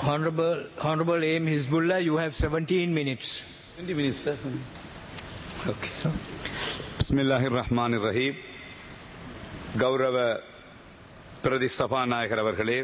Honorable, Honorable Aim Hizbullah, you have 17 minutes. 20 minutes, sir. Okay. So, பிஸ்மில்லாஹிர் ரஹ்மானிர் ரஹீம் கௌரவ பிரதி சபாநாயகர் அவர்களே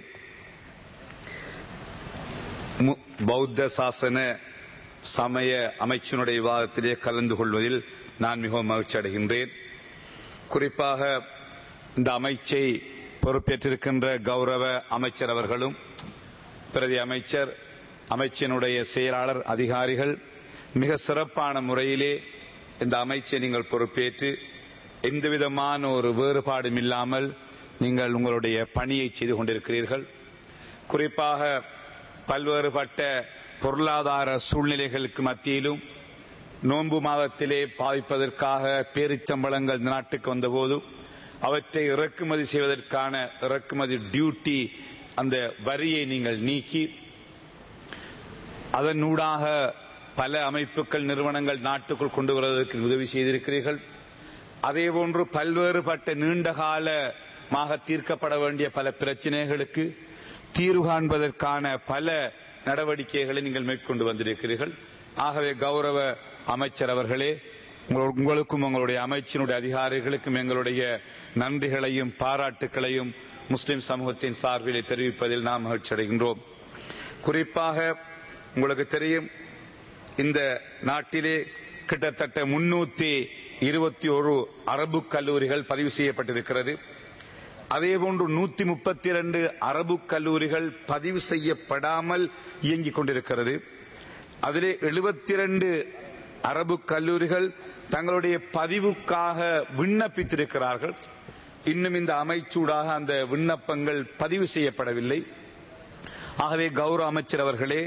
மு- பௌத்த சாசன சமய அமைச்சினுடைய விவாதத்திலே கலந்து கொள்வதில் நான் மிகவும் மகிழ்ச்சி அடைகின்றேன் குறிப்பாக இந்த அமைச்சை பொறுப்பேற்றிருக்கின்ற கௌரவ அமைச்சர் அவர்களும் பிரதி அமைச்சர் அமைச்சினுடைய செயலாளர் அதிகாரிகள் மிக சிறப்பான முறையிலே இந்த அமைச்சை நீங்கள் பொறுப்பேற்று எந்தவிதமான ஒரு வேறுபாடும் இல்லாமல் நீங்கள் உங்களுடைய பணியை செய்து கொண்டிருக்கிறீர்கள் குறிப்பாக பல்வேறுபட்ட பொருளாதார சூழ்நிலைகளுக்கு மத்தியிலும் நோன்பு மாதத்திலே பாவிப்பதற்காக பேரிச்சம்பளங்கள் இந்த நாட்டுக்கு வந்தபோது அவற்றை இறக்குமதி செய்வதற்கான இறக்குமதி டியூட்டி அந்த வரியை நீங்கள் நீக்கி அதனூடாக பல அமைப்புகள் நிறுவனங்கள் நாட்டுக்குள் கொண்டு வருவதற்கு உதவி செய்திருக்கிறீர்கள் அதேபோன்று பல்வேறுபட்ட நீண்ட காலமாக தீர்க்கப்பட வேண்டிய பல பிரச்சனைகளுக்கு தீர்வு காண்பதற்கான பல நடவடிக்கைகளை நீங்கள் மேற்கொண்டு வந்திருக்கிறீர்கள் ஆகவே கௌரவ அமைச்சர் அவர்களே உங்கள்- உங்களுக்கும் உங்களுடைய அமைச்சினுடைய அதிகாரிகளுக்கும் எங்களுடைய நன்றிகளையும் பாராட்டுக்களையும் முஸ்லிம் சமூகத்தின் சார்பில் தெரிவிப்பதில் நாம் மகிழ்ச்சி அடைகின்றோம் குறிப்பாக உங்களுக்கு தெரியும் இந்த நாட்டிலே கிட்டத்தட்ட முன்னூத்தி இருபத்தி ஒரு அரபு கல்லூரிகள் பதிவு செய்யப்பட்டிருக்கிறது அதேபோன்று நூத்தி முப்பத்தி இரண்டு அரபு கல்லூரிகள் பதிவு செய்யப்படாமல் இயங்கிக் கொண்டிருக்கிறது அதிலே எழுபத்தி இரண்டு அரபு கல்லூரிகள் தங்களுடைய பதிவுக்காக விண்ணப்பித்திருக்கிறார்கள் இன்னும் இந்த அமைச்சூடாக அந்த விண்ணப்பங்கள் பதிவு செய்யப்படவில்லை ஆகவே கௌரவ அமைச்சர் அவர்களே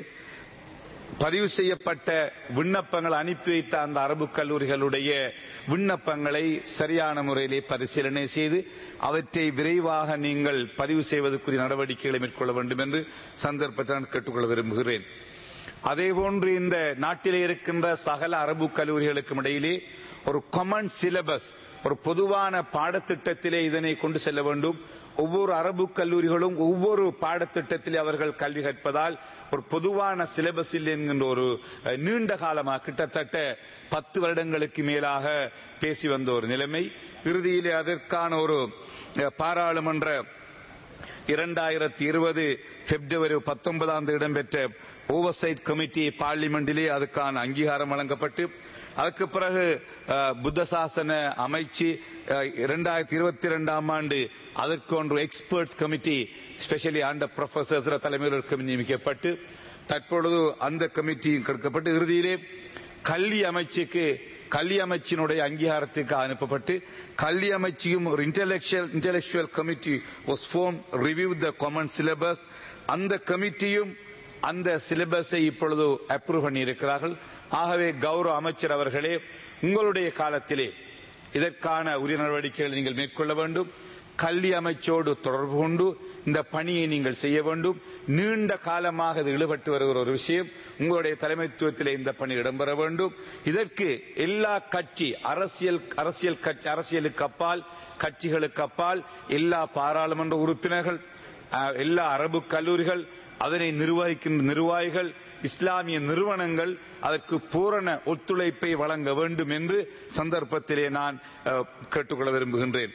பதிவு செய்யப்பட்ட விண்ணப்பங்கள் அனுப்பி வைத்த அந்த அரபு கல்லூரிகளுடைய விண்ணப்பங்களை சரியான முறையிலே பரிசீலனை செய்து அவற்றை விரைவாக நீங்கள் பதிவு செய்வதற்குரிய நடவடிக்கைகளை மேற்கொள்ள வேண்டும் என்று சந்தர்ப்பத்தை நான் கேட்டுக்கொள்ள விரும்புகிறேன் அதேபோன்று இந்த நாட்டிலே இருக்கின்ற சகல அரபு கல்லூரிகளுக்கும் இடையிலே ஒரு காமன் சிலபஸ் ஒரு பொதுவான பாடத்திட்டத்திலே இதனை கொண்டு செல்ல வேண்டும் ஒவ்வொரு அரபு கல்லூரிகளும் ஒவ்வொரு பாடத்திட்டத்திலே அவர்கள் கல்வி கற்பதால் ஒரு பொதுவான சிலபஸில் என்கின்ற ஒரு அஹ், நீண்ட காலமாக கிட்டத்தட்ட பத்து வருடங்களுக்கு மேலாக பேசி வந்த ஒரு நிலைமை இறுதியிலே அதற்கான ஒரு அஹ், பாராளுமன்ற இரண்டாயிரத்தி இருபது பிப்ரவரி பத்தொன்பதாம் தேதி இடம்பெற்ற ஓவர்சைட் கமிட்டி பார்லிமெண்டிலே அதுக்கான அங்கீகாரம் வழங்கப்பட்டு அதுக்கு பிறகு அஹ், புத்த சாசன அமைச்சு இரண்டாயிரத்தி இருபத்தி இரண்டாம் ஆண்டு அதற்கு ஒன்று எக்ஸ்பர்ட்ஸ் கமிட்டி ஸ்பெஷலி ஆண்ட ப்ரொஃபசர்ஸ் தலைமையில் ஒரு கமிட்டி நியமிக்கப்பட்டு தற்பொழுது அந்த கமிட்டியும் கொடுக்கப்பட்டு இறுதியிலே கல்வி அமைச்சுக்கு கல்வி அமைச்சினுடைய அங்கீகாரத்துக்கு அனுப்பப்பட்டு கல்வி அமைச்சியும் ஒரு intellectual intellectual committee was form review the common syllabus அந்த கமிட்டியும் அந்த சிலபஸை இப்பொழுது அப்ரூவ் பண்ணி இருக்கிறார்கள் ஆகவே கௌரவ அமைச்சர் அவர்களே உங்களுடைய காலத்திலே இதற்கான உரிய நடவடிக்கைகளை நீங்கள் மேற்கொள்ள வேண்டும் கல்வி அமைச்சோடு தொடர்பு கொண்டு இந்த பணியை நீங்கள் செய்ய வேண்டும் நீண்ட காலமாக இது ஈடுபட்டு வருகிற ஒரு விஷயம் உங்களுடைய தலைமைத்துவத்திலே இந்த பணி இடம்பெற வேண்டும் இதற்கு எல்லா கட்சி அரசியல் அரசியல் கட்சி அரசியலுக்கு அப்பால் கட்சிகளுக்கு அப்பால் எல்லா பாராளுமன்ற உறுப்பினர்கள் அஹ், எல்லா அரபு கல்லூரிகள் அதனை நிர்வகிக்கின்ற நிர்வாகிகள் இஸ்லாமிய நிறுவனங்கள் அதற்கு பூரண ஒத்துழைப்பை வழங்க வேண்டும் என்று சந்தர்ப்பத்திலே நான் அஹ், கேட்டுக்கொள்ள விரும்புகின்றேன்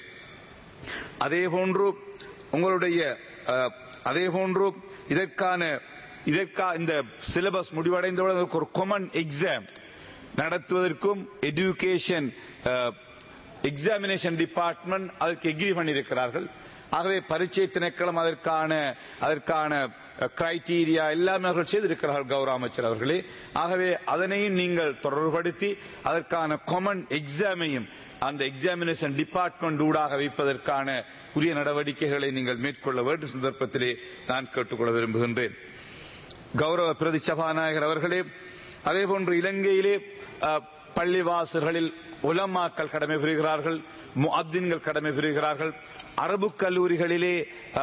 அதே போன்று உங்களுடைய அஹ், அதே போன்று இதற்கான இதற்கா இந்த சிலபஸ் முடிவடைந்தவுடன் அதற்கு ஒரு காமன் எக்ஸாம் நடத்துவதற்கும் எஜுகேஷன் எக்ஸாமினேஷன் டிபார்ட்மெண்ட் அதற்கு எக்ரி பண்ணியிருக்கிறார்கள் ஆகவே பரீட்சை திணைக்களம் அதற்கான அதற்கான கிரைட்டீரியா எல்லாமே அவர்கள் செய்திருக்கிறார்கள் கௌரவ அமைச்சர் அவர்களே ஆகவே அதனையும் நீங்கள் தொடர்புபடுத்தி அதற்கான காமன் எக்ஸாமையும் அந்த எக்ஸாமினேஷன் டிபார்ட்மெண்ட் ஊடாக வைப்பதற்கான உரிய நடவடிக்கைகளை நீங்கள் மேற்கொள்ள வேண்டும் சந்தர்ப்பத்திலே நான் கேட்டுக்கொள்ள விரும்புகின்றேன் கௌரவ பிரதி சபாநாயகர் அவர்களே அதேபோன்று இலங்கையிலே அஹ், பள்ளிவாசல்களில் உலமாக்கள் கடமை புரிகிறார்கள் முஅத்தின்கள் கடமை புரிகிறார்கள் அரபு கல்லூரிகளிலே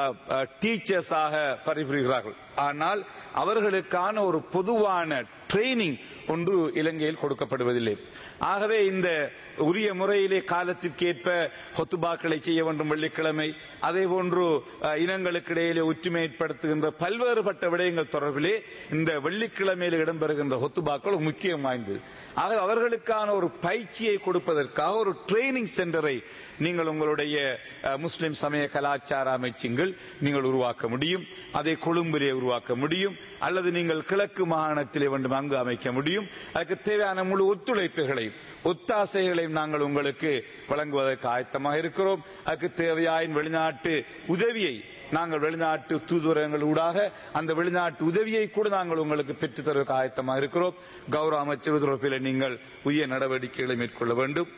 டீச்சர்ஸாக பணிபுரிகிறார்கள் ஆனால் அவர்களுக்கான ஒரு பொதுவான ட்ரைனிங் ஒன்று இலங்கையில் கொடுக்கப்படுவதில்லை ஆகவே இந்த உரிய முறையிலே காலத்திற்கேற்ப ஹொத்துபாக்களை செய்ய வேண்டும் வெள்ளிக்கிழமை அதே போன்று அஹ், இனங்களுக்கு இடையிலே ஒற்றுமை ஏற்படுத்துகின்ற பல்வேறுபட்ட விடயங்கள் தொடர்பிலே இந்த வெள்ளிக்கிழமையில் இடம்பெறுகின்ற ஹொத்துபாக்கள் முக்கியம் வாய்ந்தது ஆக அவர்களுக்கான ஒரு பயிற்சியை கொடுப்பதற்காக ஒரு ட்ரைனிங் சென்டரை நீங்கள் உங்களுடைய அஹ், முஸ்லிம் சமய கலாச்சார அமைச்சுங்கள் நீங்கள் உருவாக்க முடியும் அதை கொழும்பிலே உருவாக்க முடியும் அல்லது நீங்கள் கிழக்கு மாகாணத்திலே வேண்டும் அங்கு அமைக்க முடியும் அதுக்கு தேவையான முழு ஒத்துழைப்புகளையும் ஒத்தாசைகளையும் நாங்கள் உங்களுக்கு வழங்குவதற்கு ஆயத்தமாக இருக்கிறோம் அதுக்கு தேவையான வெளிநாட்டு உதவியை நாங்கள் வெளிநாட்டு தூதுவரங்கள் ஊடாக அந்த வெளிநாட்டு உதவியை கூட நாங்கள் உங்களுக்கு பெற்றுத் தருவதற்கு ஆயத்தமாக இருக்கிறோம் கௌரவ அமைச்சர் தொடர்பில் நீங்கள் உரிய நடவடிக்கைகளை மேற்கொள்ள வேண்டும்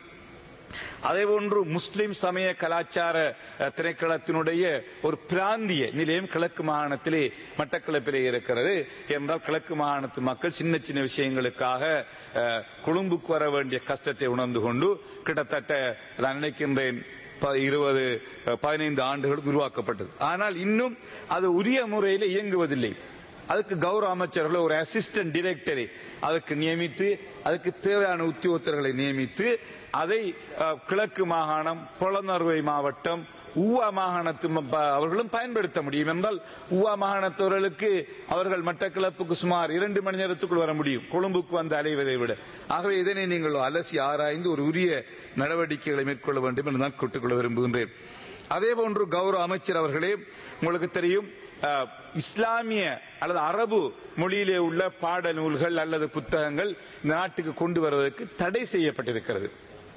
அதேபோன்று முஸ்லிம் சமய கலாச்சார அஹ், திணைக்களத்தினுடைய ஒரு பிராந்திய நிலையம் கிழக்கு மாகாணத்திலே மட்டக்களப்பிலே இருக்கிறது என்றால் கிழக்கு மாகாணத்து மக்கள் சின்ன சின்ன விஷயங்களுக்காக அஹ், கொழும்புக்கு வர வேண்டிய கஷ்டத்தை உணர்ந்து கொண்டு கிட்டத்தட்ட நான் நினைக்கின்றேன் ப- இருபது அஹ், பதினைந்து ஆண்டுகளுக்கு உருவாக்கப்பட்டது ஆனால் இன்னும் அது உரிய முறையில் இயங்குவதில்லை அதுக்கு கௌரவ அமைச்சர்கள் ஒரு அசிஸ்டன்ட் டிரெக்டரை அதுக்கு நியமித்து அதுக்கு தேவையான உத்தியோகத்தர்களை நியமித்து அதை அஹ், கிழக்கு மாகாணம் புலனறுவை மாவட்டம் ஊவா மாகாணத்து ம- ப- அவர்களும் பயன்படுத்த முடியும் என்றால் ஊவா மாகாணத்தவர்களுக்கு அவர்கள் மட்டக்களப்புக்கு சுமார் இரண்டு மணி நேரத்துக்குள் வர முடியும் கொழும்புக்கு வந்து அலைவதை விட ஆகவே இதனை நீங்கள் அலசி ஆராய்ந்து ஒரு உரிய நடவடிக்கைகளை மேற்கொள்ள வேண்டும் என்று நான் கேட்டுக்கொள்ள விரும்புகின்றேன் அதே போன்று கௌரவ அமைச்சர் அவர்களே உங்களுக்கு தெரியும் அஹ், இஸ்லாமிய அல்லது அரபு மொழியிலே உள்ள பாட நூல்கள் அல்லது புத்தகங்கள் இந்த நாட்டுக்கு கொண்டு வருவதற்கு தடை செய்யப்பட்டிருக்கிறது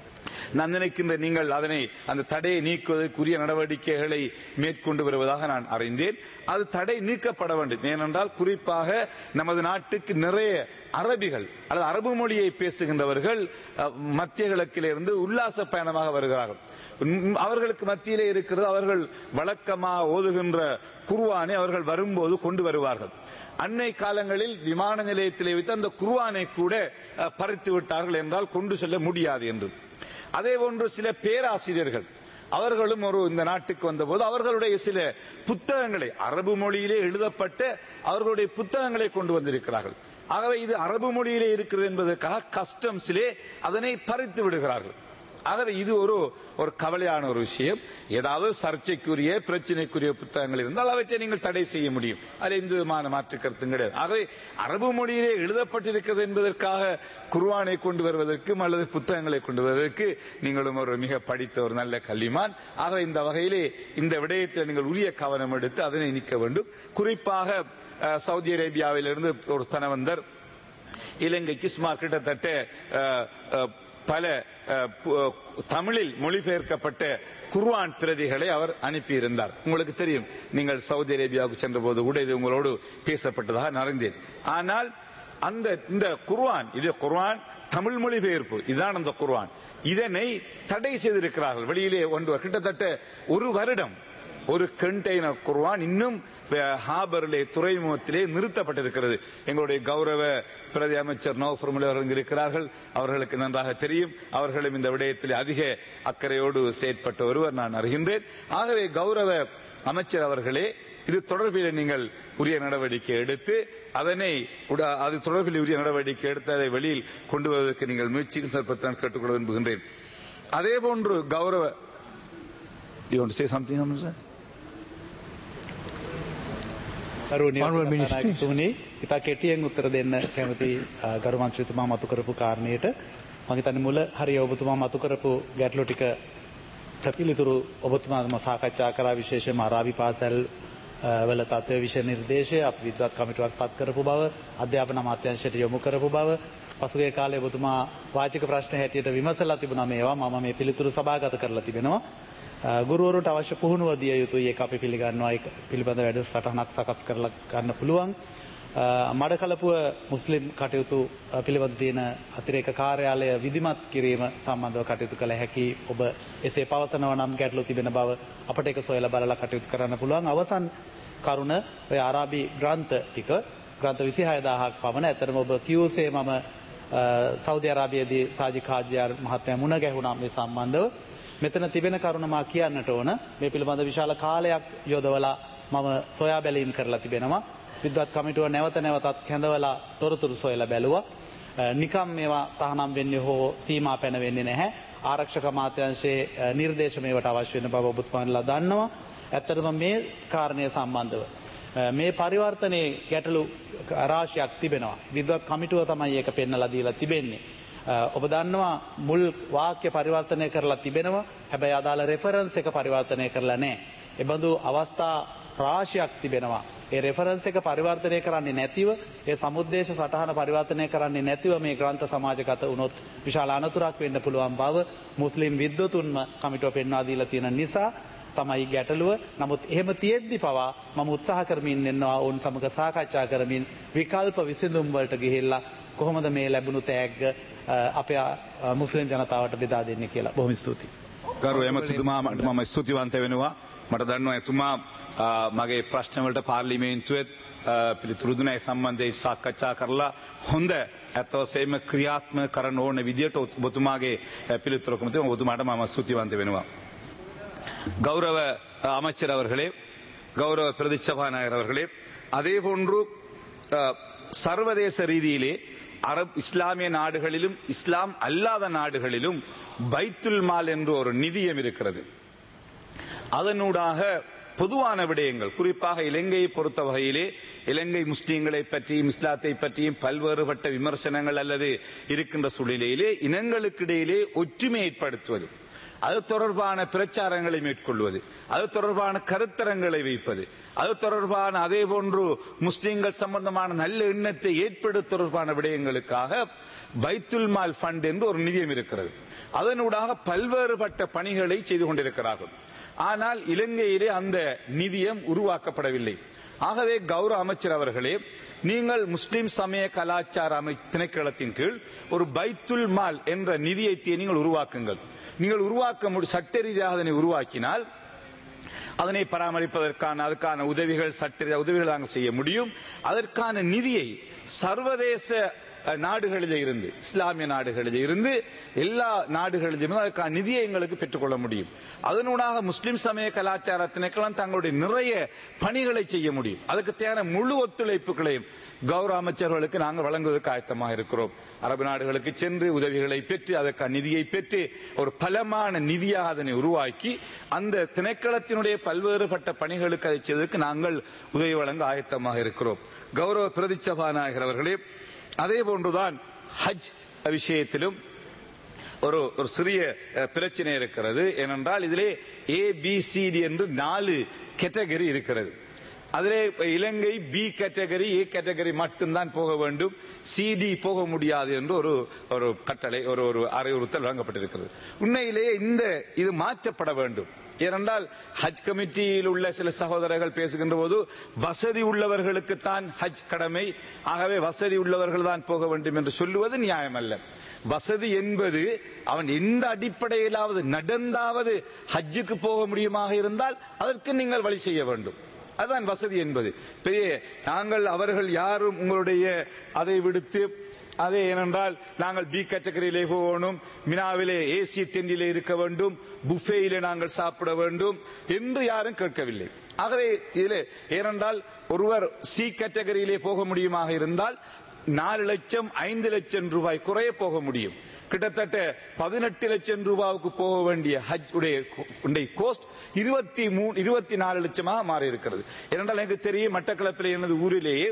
நான் நினைக்கின்ற நீங்கள் அதனை அந்த தடையை நீக்குவதற்குரிய நடவடிக்கைகளை மேற்கொண்டு வருவதாக நான் அறிந்தேன் அது தடை நீக்கப்பட வேண்டும் ஏனென்றால் குறிப்பாக நமது நாட்டுக்கு நிறைய அரபிகள் அல்லது அரபு மொழியை பேசுகின்றவர்கள் அஹ், மத்திய கிழக்கிலிருந்து உல்லாச பயணமாக வருகிறார்கள் உம், அவர்களுக்கு மத்தியிலே இருக்கிறது அவர்கள் வழக்கமாக ஓதுகின்ற குர்ஆனை அவர்கள் வரும்போது கொண்டு வருவார்கள் அன்னை காலங்களில் விமான நிலையத்திலே வைத்து அந்த குர்ஆனை கூட அஹ், பறித்து விட்டார்கள் என்றால் கொண்டு செல்ல முடியாது என்று அதே போன்று சில பேராசிரியர்கள் அவர்களும் ஒரு இந்த நாட்டுக்கு வந்தபோது அவர்களுடைய சில புத்தகங்களை அரபு மொழியிலே எழுதப்பட்ட அவர்களுடைய புத்தகங்களை கொண்டு வந்திருக்கிறார்கள் ஆகவே இது அரபு மொழியிலே இருக்கிறது என்பதற்காக கஸ்டம்ஸிலே அதனை பறித்து விடுகிறார்கள் ஆகவே இது ஒரு ஒரு கவலையான ஒரு விஷயம் ஏதாவது சர்ச்சைக்குரிய பிரச்சனைக்குரிய புத்தகங்கள் இருந்தால் அவற்றை நீங்கள் தடை செய்ய முடியும் அதில் எந்த விதமான மாற்று கருத்தும் கிடையாது ஆகவே அரபு மொழியிலே எழுதப்பட்டிருக்கிறது என்பதற்காக குர்ஆனை கொண்டு வருவதற்கும் அல்லது புத்தகங்களை கொண்டு வருவதற்கு நீங்களும் ஒரு மிக படித்த ஒரு நல்ல கல்விமான் ஆகவே இந்த வகையிலே இந்த விடயத்தில் நீங்கள் உரிய கவனம் எடுத்து அதனை நீக்க வேண்டும் குறிப்பாக அஹ், சவுதி அரேபியாவிலிருந்து ஒரு தனவந்தர் இலங்கைக்கு சுமார் கிட்டத்தட்ட அஹ், அஹ், பல அஹ், பு- அஹ், தமிழில் மொழிபெயர்க்கப்பட்ட குர்ஆன் பிரதிகளை அவர் அனுப்பியிருந்தார் உங்களுக்கு தெரியும் நீங்கள் சவுதி அரேபியாவுக்கு சென்றபோது கூட இது உங்களோடு பேசப்பட்டதாக நான் அறிந்தேன் ஆனால் அந்த இந்த குர்ஆன் இது குர்ஆன் தமிழ் மொழிபெயர்ப்பு இதுதான் அந்த குர்ஆன் இதனை தடை செய்திருக்கிறார்கள் வெளியிலே ஒன்று கிட்டத்தட்ட ஒரு வருடம் ஒரு கண்டெய்னர் குர்ஆன் இன்னும் அஹ், ஹாபரிலே துறைமுகத்திலே நிறுத்தப்பட்டிருக்கிறது எங்களுடைய கௌரவ பிரதி அமைச்சர் நோஃபர் அவர்கள் இங்கு இருக்கிறார்கள் அவர்களுக்கு நன்றாக தெரியும் அவர்களும் இந்த விடயத்தில் அதிக அக்கறையோடு செயற்பட்ட ஒருவர் நான் அறிகின்றேன் ஆகவே கௌரவ அமைச்சர் அவர்களே இது தொடர்பில் நீங்கள் உரிய நடவடிக்கை எடுத்து அதனை உட- அது தொடர்பில் உரிய நடவடிக்கை எடுத்து அதை வெளியில் கொண்டு வருவதற்கு நீங்கள் முயற்சிக்கும் சற்பத்தை நான் கேட்டுக்கொள்ள விரும்புகின்றேன் அதே போன்று கௌரவ You want to say something, Hamza? කරුණිය Minister, please. තුනේ ඉතා කෙටියෙන් උත්තර දෙන්න කැමති අ, ගරු මන්ත්‍රීතුමා මතු කරපු කාරණයට මම හිතන්නේ මුල හරිය ඔබතුමා මතු කරපු ගැටලු ටික පිළිතුරු ඔබතුමාම සාකච්ඡා කරා විශේෂයෙන්ම අරාබි පාසල් අ, වල තත්ත්ව විෂය නිර්දේශය අපි විද්වත් කමිටුවක් පත් කරපු බව අධ්‍යාපන අමාත්‍යාංශයට යොමු කරපු බව පසුගිය කාලේ ඔබතුමා වාචික ප්‍රශ්න හැටියට විමසලා තිබුණා මේවා මම මේ පිළිතුරු සභාගත කරලා තිබෙනවා අ, ගුරුවරුන්ට අවශ්‍ය පුහුණුව දිය යුතුයි ඒක අපි පිළිගන්නවා ඒක පිළිබඳ වැඩ සටහනක් සකස් කරලා ගන්න පුළුවන් අ, මඩකලපුව මුස්ලිම් කටයුතු අ, පිළිබඳ තියෙන අතිරේක කාර්යාලය විධිමත් කිරීම සම්බන්ධව කටයුතු කළ හැකි ඔබ එසේ පවසනවා නම් ගැටලු තිබෙන බව අපට ඒක සොයලා බලලා කටයුතු කරන්න පුළුවන් අවසන් කරුණ ඔය ආරාබි ග්‍රන්ථ ටික ග්‍රන්ථ 26000ක් පමණ ඇතරම ඔබ කියූසේ මම අ, සෞදි අරාබියේදී සාජික් හාජියාර් මහත්මයා මුණ ගැහුණා මේ සම්බන්ධව මෙතන තිබෙන කරුණ මා කියන්නට ඕන මේ පිළිබඳ විශාල කාලයක් යොදවලා මම සොයා බැලීම් කරලා තිබෙනවා. විද්වත් කමිටුව නැවත නැවතත් කැඳවලා තොරතුරු සොයලා බැලුවා. නිකම් මේවා තහනම් වෙන්නේ හෝ සීමා පැනවෙන්නේ නැහැ. ආරක්ෂක අමාත්‍යංශයේ නිර්දේශ මේවට අවශ්‍ය වෙන බව ඔබතුමාලා දන්නවා. ඇත්තටම මේ කාරණය සම්බන්ධව මේ පරිවර්තනයේ ගැටලු රාශියක් තිබෙනවා. විද්වත් කමිටුව තමයි ඒක පෙන්නලා දීලා තිබෙන්නේ. ඔබ දන්නවා මුල් වාක්‍ය පරිවර්තනය කරලා තිබෙනවා හැබැයි අදාළ රෙෆරන්ස් එක පරිවර්තනය කරලා නෑ. එබඳු අවස්ථා රාශියක් තිබෙනවා. ඒ රෙෆරන්ස් එක පරිවර්තනය කරන්නේ නැතිව ඒ සමුද්දේශ සටහන පරිවර්තනය කරන්නේ නැතිව මේ ග්‍රන්ථ සමාජගත වුණොත් විශාල අනතුරක් වෙන්න පුළුවන් බව මුස්ලිම් විද්වතුන්ම කමිටුව පෙන්වා දීලා තියෙන නිසා තමයි ගැටලුව නමුත් එහෙම තියෙද්දි පවා මම උත්සාහ කරමින් ඉන්නවා ඔවුන් සමග සාකච්ඡා කරමින් විකල්ප විසඳුම් වලට ගිහිල්ලා කොහොමද මේ ලැබුණු තෑග්ග අපේ මුස්ලිම් ජනතාවට බෙදා දෙන්නේ කියලා බොහොම ස්තුතියි. ගරු ඇමතිතුමාට මම ස්තුතිවන්ත වෙනවා මට දන්නවා එතුමා මගේ ප්‍රශ්නවලට පාර්ලිමේන්තුවත් පිළිතුරුදුනයි සම්බන්ධය සාකච්ඡා කරලා හොඳ ඇතවසේම ක්‍රියාත්ම කරන ඕන විදියට ඔබතුමාගේ පිළිතුරකමති ඔබතුමාට මම ස්තුතිවන්ත වෙනවා. கௌரவ அமைச்சர் அவர்களே கௌரவ பிரதிச்சபாநாயகர் அவர்களே அதே போன்று சர்வதேச ரீதியிலே அரப் இஸ்லாமிய நாடுகளிலும் இஸ்லாம் அல்லாத நாடுகளிலும் பைத்துல் மால் என்று ஒரு நிதியம் இருக்கிறது அதனூடாக பொதுவான விடயங்கள் குறிப்பாக இலங்கையை பொறுத்த வகையிலே இலங்கை முஸ்லீம்களை பற்றியும் இஸ்லாத்தை பற்றியும் பல்வேறுபட்ட விமர்சனங்கள் அல்லது இருக்கின்ற சூழ்நிலையிலே இனங்களுக்கிடையிலே ஒற்றுமை ஏற்படுத்துவது அது தொடர்பான பிரச்சாரங்களை மேற்கொள்வது அது தொடர்பான கருத்தரங்களை வைப்பது அது தொடர்பான அதே போன்று முஸ்லிம்கள் சம்பந்தமான நல்ல எண்ணத்தை ஏற்படுத்த தொடர்பான விடயங்களுக்காக பைத்துல் மால் ஃபண்ட் என்று ஒரு நிதியம் இருக்கிறது அதனூடாக பல்வேறுபட்ட பணிகளை செய்து கொண்டிருக்கிறார்கள் ஆனால் இலங்கையிலே அந்த நிதியம் உருவாக்கப்படவில்லை ஆகவே கௌரவ அமைச்சர் அவர்களே நீங்கள் முஸ்லிம் சமய கலாச்சார அமை திணைக்களத்தின் கீழ் ஒரு பைத்துல் மால் என்ற நிதியை நீங்கள் உருவாக்குங்கள் நீங்கள் உருவாக்க முடி சட்ட ரீதியாக அதனை உருவாக்கினால் அதனை பராமரிப்பதற்கான அதுக்கான உதவிகள் சட்ட உதவிகள் நாங்கள் செய்ய முடியும் அதற்கான நிதியை சர்வதேச நாடுகளில் இருந்து இஸ்லாமிய நாடுகளில் இருந்து எல்லா நாடுகளிலும் அதற்கான நிதியை எங்களுக்கு பெற்றுக்கொள்ள முடியும் அதனூடாக முஸ்லிம் சமய கலாச்சார திணைக்களம் தங்களுடைய நிறைய பணிகளை செய்ய முடியும் அதுக்கு தேவையான முழு ஒத்துழைப்புகளையும் கௌரவ அமைச்சர்களுக்கு நாங்கள் வழங்குவதற்கு ஆயத்தமாக இருக்கிறோம் அரபு நாடுகளுக்கு சென்று உதவிகளை பெற்று அதற்கான நிதியை பெற்று ஒரு பலமான நிதியாக அதனை உருவாக்கி அந்த திணைக்களத்தினுடைய பல்வேறுபட்ட பணிகளுக்கு அதை செய்வதற்கு நாங்கள் உதவி வழங்க ஆயத்தமாக இருக்கிறோம் கௌரவ பிரதி சபாநாயகர் அவர்களே அதே போன்றுதான் ஹஜ் விஷயத்திலும் ஒரு ஒரு சிறிய பிரச்சனை இருக்கிறது ஏனென்றால் இதிலே ஏ பி சிடி என்று நாலு கேட்டகரி இருக்கிறது அதிலே Ilangai B category A category மட்டும்தான் போக வேண்டும் சிடி போக முடியாது என்று ஒரு ஒரு கட்டளை ஒரு ஒரு அறிவுறுத்தல் வழங்கப்பட்டிருக்கிறது உண்மையிலேயே இந்த இது மாற்றப்பட வேண்டும் ஏனென்றால் ஹஜ் கமிட்டியில் உள்ள சில சகோதரர்கள் பேசுகின்ற போது வசதி உள்ளவர்களுக்கு தான் ஹஜ் கடமை ஆகவே வசதி உள்ளவர்கள் தான் போக வேண்டும் என்று சொல்லுவது நியாயமல்ல வசதி என்பது அவன் எந்த அடிப்படையிலாவது நடந்தாவது ஹஜ்ஜுக்கு போக முடியுமாக இருந்தால் அதற்கு நீங்கள் வழி செய்ய வேண்டும் அதுதான் வசதி என்பது பெரிய நாங்கள் அவர்கள் யாரும் உங்களுடைய அதை விடுத்து அதே ஏனென்றால் நாங்கள் பி கேட்டகரியிலே போகணும் மினாவிலே ஏசி டென்டிலே இருக்க வேண்டும் புஃபேயிலே நாங்கள் சாப்பிட வேண்டும் என்று யாரும் கேட்கவில்லை ஆகவே இதிலே ஏனென்றால் ஒருவர் சி கேட்டகரியிலே போக முடியுமாக இருந்தால் நாலு லட்சம் ஐந்து லட்சம் ரூபாய் குறைய போக முடியும் கிட்டத்தட்ட பதினெட்டு லட்சம் ரூபாவுக்கு போக வேண்டிய ஹஜ் உடைய கோஸ்ட் இருபத்தி மூணு இருபத்தி நாலு லட்சமாக மாறி இருக்கிறது ஏனென்றால் எனக்கு தெரியும் மட்டக்களப்பில் எனது ஊரிலேயே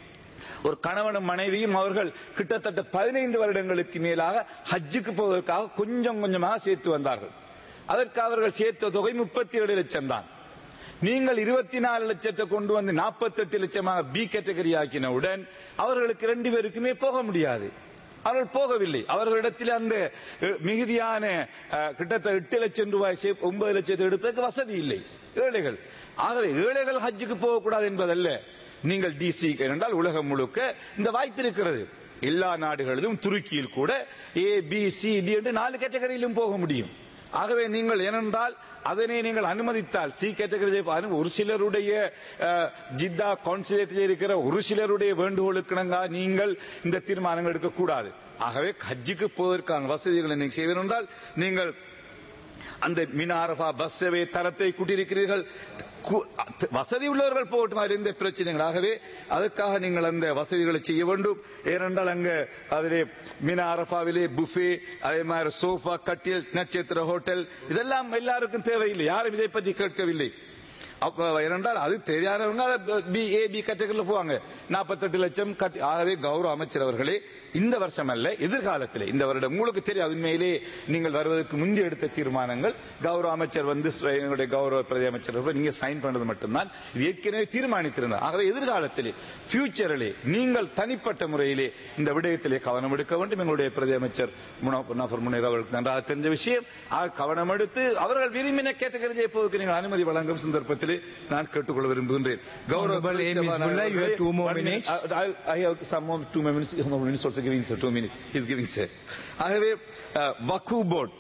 ஒரு கணவனும் மனைவியும் அவர்கள் கிட்டத்தட்ட பதினைந்து வருடங்களுக்கு மேலாக ஹஜ்ஜுக்கு போவதற்காக கொஞ்சம் கொஞ்சமாக சேர்த்து வந்தார்கள் அதற்கு அவர்கள் சேர்த்த தொகை முப்பத்தி ஏழு லட்சம் தான் நீங்கள் இருபத்தி நாலு லட்சத்தை கொண்டு வந்து நாற்பத்தி எட்டு லட்சமாக பி கேட்டகரி ஆக்கினவுடன் அவர்களுக்கு ரெண்டு பேருக்குமே போக முடியாது அவர்கள் போகவில்லை அவர்களிடத்தில் அந்த மிகுதியான கிட்டத்தட்ட எட்டு லட்சம் ரூபாய் ஒன்பது லட்சத்தை எடுப்பதற்கு வசதி இல்லை ஏழைகள் ஆகவே ஏழைகள் ஹஜ்ஜுக்கு போகக்கூடாது என்பதல்ல நீங்கள் டிசி என்றால் உலகம் முழுக்க இந்த வாய்ப்பு இருக்கிறது எல்லா நாடுகளிலும் துருக்கியில் கூட ஏ பி சி டி என்று நாலு கேட்டகரியிலும் போக முடியும் ஆகவே நீங்கள் ஏனென்றால் அதனை நீங்கள் அனுமதித்தால் சி கேட்டகரி ஒரு சிலருடைய ஜித்தா கவுன்சிலேட்டில் இருக்கிற ஒரு சிலருடைய வேண்டுகோளுக்கு நீங்கள் இந்த தீர்மானங்கள் எடுக்கக்கூடாது ஆகவே ஹஜ்ஜுக்கு போவதற்கான வசதிகளை நீங்கள் செய்வதென்றால் நீங்கள் அந்த மினாரபா பஸ் சேவை தரத்தை கூட்டியிருக்கிறீர்கள் கு- அ- வசதி உள்ளவர்கள் போகட்டும் அது எந்த பிரச்சனைகள் ஆகவே அதற்காக நீங்கள் அந்த வசதிகளை செய்ய வேண்டும் ஏனென்றால் அங்க அதிலே மினா அரபாவிலே புஃபே அதே மாதிரி சோஃபா கட்டில் நட்சத்திர ஹோட்டல் இதெல்லாம் எல்லாருக்கும் தேவையில்லை யாரும் இதை பற்றி கேட்கவில்லை அப்ப ஏனென்றால் அது தெரியாதவங்க பி ஏ பி கேட்டகரியில் போவாங்க நாற்பத்தெட்டு லட்சம் கட்டி ஆகவே கௌரவ அமைச்சர் அவர்களே இந்த வருஷம் அல்ல எதிர்காலத்திலே இந்த வருடம் உங்களுக்கு தெரியாது உண்மையிலே நீங்கள் வருவதற்கு முந்தி எடுத்த தீர்மானங்கள் கௌரவ அமைச்சர் வந்து ஸ்வ- எங்களுடைய கௌரவ பிரதி அமைச்சர் அவர்கள் நீங்க சைன் பண்ணது மட்டும்தான் இது ஏற்கனவே தீர்மானித்திருந்தார் ஆகவே எதிர்காலத்திலே ஃபியூச்சரிலே நீங்கள் தனிப்பட்ட முறையிலே இந்த விடயத்திலே கவனம் எடுக்க வேண்டும் எங்களுடைய பிரதி அமைச்சர் முனாஃபர் முனீர் அவர்களுக்கு நன்றாக தெரிஞ்ச விஷயம் ஆக கவனம் எடுத்து அவர்கள் விரும்பின கேட்டகரியை போவதற்கு நீங்கள் அனுமதி வழங்கும் சந்தர்ப்பத்திலே நான் கேட்டுக்கொள்ள விரும்புகின்றேன் Honorable A. Ms. Mullah, you have two more One minute. minutes. I, I, I have some more two more minutes. One more minutes also giving sir. Two minutes. He's giving sir. ஆகவே வக்கு board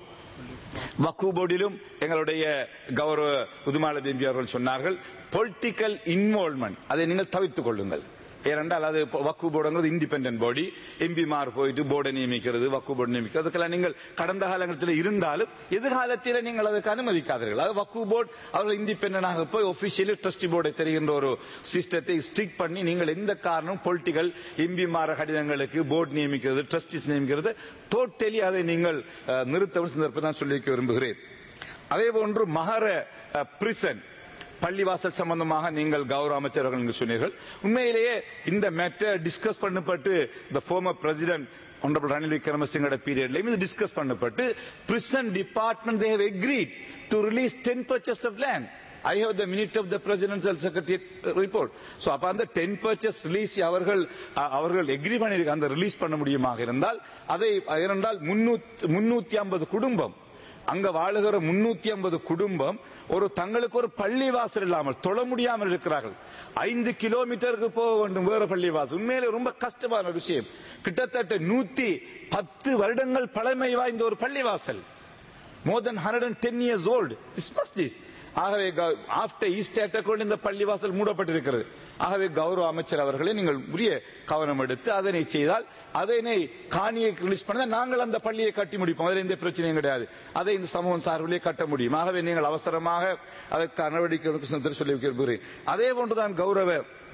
வக்கு போர்டிலும் எங்களுடைய கௌரவ உதுமால தேம்பி அவர்கள் சொன்னார்கள் political involvement அதை நீங்கள் தவிர்த்துக் கொள்ளுங்கள் ஏனென்றால் அது வக்கு போர்டுங்கிறது இண்டிபெண்டன்ட் பாடி எம்பிமார் போயிட்டு போர்டை நியமிக்கிறது வக்கு போர்டு நியமிக்கிறது அதுக்கெல்லாம் நீங்கள் கடந்த காலங்களில் இருந்தாலும் எதிர்காலத்தில் நீங்கள் அதுக்கு அனுமதிக்காதீர்கள் அது வக்கு போர்டு அவர்கள் இண்டிபெண்டாக போய் ஒபிஷியலி ட்ரஸ்டி போர்டை தெரிகின்ற ஒரு சிஸ்டத்தை ஸ்ட்ரிக் பண்ணி நீங்கள் எந்த காரணம் பொலிட்டிக்கல் எம்பிமார கடிதங்களுக்கு போர்டு நியமிக்கிறது ட்ரஸ்டிஸ் நியமிக்கிறது டோட்டலி அதை நீங்கள் அஹ், நிறுத்தவும் சந்தர்ப்பத்தை நான் சொல்லிக்க விரும்புகிறேன் அதே போன்று மகர பிரிசன் பள்ளிவாசல் சம்பந்தமாக நீங்கள் கௌரவ அமைச்சர்கள் என்று சொன்னீர்கள் உண்மையிலேயே இந்த மேட்டர் டிஸ்கஸ் பண்ணப்பட்டு த former president honorable ரணில் விக்ரமசிங்கோட பீரியட்லயும் இது டிஸ்கஸ் பண்ணப்பட்டு prison department they have agreed to release 10 purchase of land I have the minute of the presidential secretary report. So அப்ப அந்த 10 purchase release அவர்கள் அ- அவர்கள் எக்ரி பண்ணி அந்த ரிலீஸ் பண்ண முடியுமாக இருந்தால் அதை ஏனென்றால் முன்னூத்தி ஐம்பது குடும்பம் அங்க வாழுகிற முன்னூத்தி ஐம்பது குடும்பம் ஒரு தங்களுக்கு ஒரு பள்ளி வாசல் இல்லாமல் தொழ முடியாமல் இருக்கிறார்கள் ஐந்து கிலோமீட்டருக்கு போக வேண்டும் வேற பள்ளி வாசல் உண்மையிலே ரொம்ப கஷ்டமான ஒரு விஷயம் கிட்டத்தட்ட நூத்தி பத்து வருடங்கள் பழமை வாய்ந்த ஒரு பள்ளி வாசல் more than hundred and ten years old this must this ஆகவே ஆஃப்டர் ஈஸ்ட் அட்டக்கோல் இந்த பள்ளிவாசல் மூடப்பட்டிருக்கிறது ஆகவே கௌரவ அமைச்சர் அவர்களை நீங்கள் உரிய கவனம் எடுத்து அதனை செய்தால் அதனை காணியை ரிலீஸ் பண்ண நாங்கள் அந்த பள்ளியை கட்டி முடிப்போம் அதில் எந்த பிரச்சனையும் கிடையாது அதை இந்த சமூகம் சார்பிலே கட்ட முடியும் ஆகவே நீங்கள் அவசரமாக அதற்கு நடவடிக்கை எடுக்க சொல்லி விரும்புகிறேன் அதே போன்றுதான் கௌரவ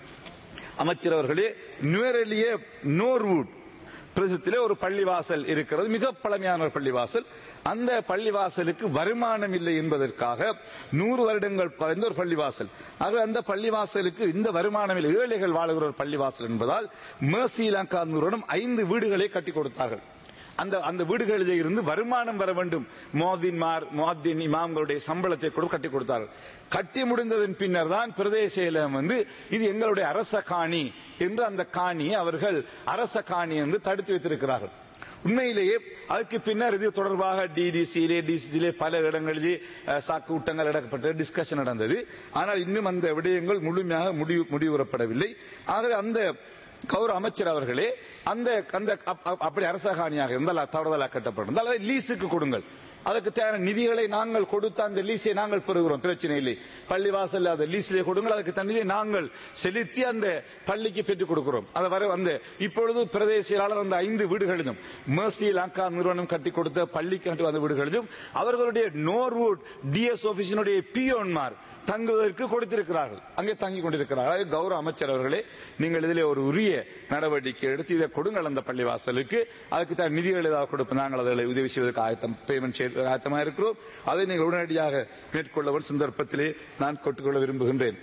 அமைச்சர் அவர்களே நுவரெலிய நோர்வுட் பிரதேசத்திலே ஒரு பள்ளிவாசல் இருக்கிறது மிக பழமையான ஒரு பள்ளிவாசல் அந்த பள்ளிவாசலுக்கு வருமானம் இல்லை என்பதற்காக நூறு வருடங்கள் பறந்த ஒரு பள்ளிவாசல் ஆகவே அந்த பள்ளிவாசலுக்கு இந்த வருமானம் இல்லை ஏழைகள் வாழுகிற ஒரு பள்ளிவாசல் என்பதால் மேர்சி லங்கா நிறுவனம் ஐந்து வீடுகளை கட்டி கொடுத்தார்கள் அந்த அந்த வீடுகளிலே இருந்து வருமானம் வர வேண்டும் மோதின்மார் மோதின் இமாம்களுடைய சம்பளத்தை கூட கட்டி கொடுத்தார்கள் கட்டி முடிந்ததன் பின்னர் தான் பிரதேச செயலகம் வந்து இது எங்களுடைய அரச காணி என்று அந்த காணியை அவர்கள் அரச காணி என்று தடுத்து வைத்திருக்கிறார்கள் உண்மையிலேயே அதுக்கு பின்னர் இது தொடர்பாக டிடிசியிலே டிசிசியிலே பல இடங்களிலே அஹ், சாக்கு ஊட்டங்கள் நடக்கப்பட்ட டிஸ்கஷன் நடந்தது ஆனால் இன்னும் அந்த விடயங்கள் முழுமையாக முடிவு முடிவுறப்படவில்லை ஆகவே அந்த கௌரவ அமைச்சர் அவர்களே அந்த அந்த அப்- அப்- அப்படி அரசாணியாக இருந்தால் அது தவறுதலாக கட்டப்பட்டிருந்தால் அதை லீஸுக்கு கொடுங்கள் அதுக்கு தேவையான நிதிகளை நாங்கள் கொடுத்து அந்த லீஸை நாங்கள் பெறுகிறோம் பிரச்சனை இல்லை பள்ளிவாசல் அந்த லீஸிலே கொடுங்கள் அதுக்கு தண்ணியை நாங்கள் செலுத்தி அந்த பள்ளிக்கு பெற்றுக் கொடுக்கிறோம் அதை வர அந்த இப்பொழுது பிரதேச செயலாளர் அந்த ஐந்து வீடுகளிலும் மேர்சி லங்கா நிறுவனம் கட்டி கொடுத்த பள்ளிக்கு கட்டி வந்த வீடுகளிலும் அவர்களுடைய நோர்வுட் டிஎஸ் ஆபீஸினுடைய பியோன்மார் தங்குவதற்கு கொடுத்திருக்கிறார்கள் அங்கே தங்கி கொண்டிருக்கிறார்கள் கௌரவ அமைச்சர் அவர்களே நீங்கள் இதிலே ஒரு உரிய நடவடிக்கை எடுத்து இதை கொடுங்கள் அந்த பள்ளிவாசலுக்கு அதுக்கு தான் நிதிகள் ஏதாவது கொடுப்போம் நாங்கள் அதில் உதவி செய்வதற்கு ஆயத்தம் பேமெண்ட் செய்ய ஆயத்தமாக இருக்கிறோம் அதை நீங்கள் உடனடியாக மேற்கொள்ளவர் சந்தர்ப்பத்திலே நான் கொட்டுக்கொள்ள விரும்புகின்றேன்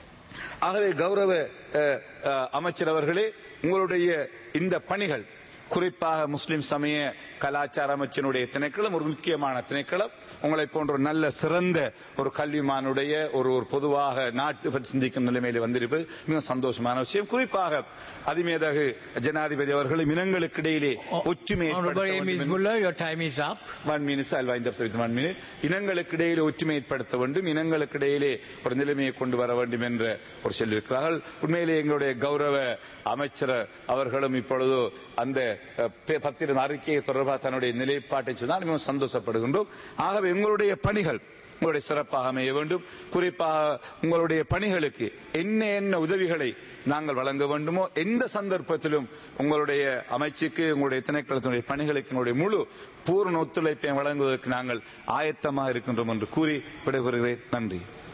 ஆகவே கௌரவ அஹ், அஹ், அமைச்சர் அவர்களே உங்களுடைய இந்த பணிகள் குறிப்பாக முஸ்லிம் சமய கலாச்சார அமைச்சினுடைய திணைக்களம் ஒரு முக்கியமான திணைக்களம் உங்களை போன்ற ஒரு நல்ல சிறந்த ஒரு கல்விமானுடைய ஒரு ஒரு பொதுவாக நாட்டு பற்றி சிந்திக்கும் நிலைமையில வந்திருப்பது மிக சந்தோஷமான விஷயம் குறிப்பாக அதிமேதகு ஜனாதிபதி அவர்களும் இனங்களுக்கு இடையிலே ஒற்றுமை Honorable A. Ms. Mullah, your time is up. One minutes I wind up with one minute இனங்களுக்கு இடையிலே ஒற்றுமை ஏற்படுத்த வேண்டும் இனங்களுக்கு இடையிலே ஒரு நிலைமையை கொண்டு வர வேண்டும் என்ற ஒரு சொல்லியிருக்கிறார்கள் உண்மையிலே எங்களுடைய கௌரவ அமைச்சர் அவர்களும் இப்பொழுது அந்த அஹ், பே- பத்திர அறிக்கை தொடர்பாக தன்னுடைய நிலைப்பாட்டை சொன்னால் மிகவும் சந்தோஷப்படுகின்றோம் ஆகவே உங்களுடைய பணிகள் உங்களுடைய சிறப்பாக அமைய வேண்டும் குறிப்பாக உங்களுடைய பணிகளுக்கு என்ன என்ன உதவிகளை நாங்கள் வழங்க வேண்டுமோ எந்த சந்தர்ப்பத்திலும் உங்களுடைய அமைச்சுக்கு உங்களுடைய திணைக்களத்தினுடைய பணிகளுக்கு எங்களுடைய முழு பூர்ண ஒத்துழைப்பை வழங்குவதற்கு நாங்கள் ஆயத்தமாக இருக்கின்றோம் என்று கூறி விடைபெறுகிறேன் நன்றி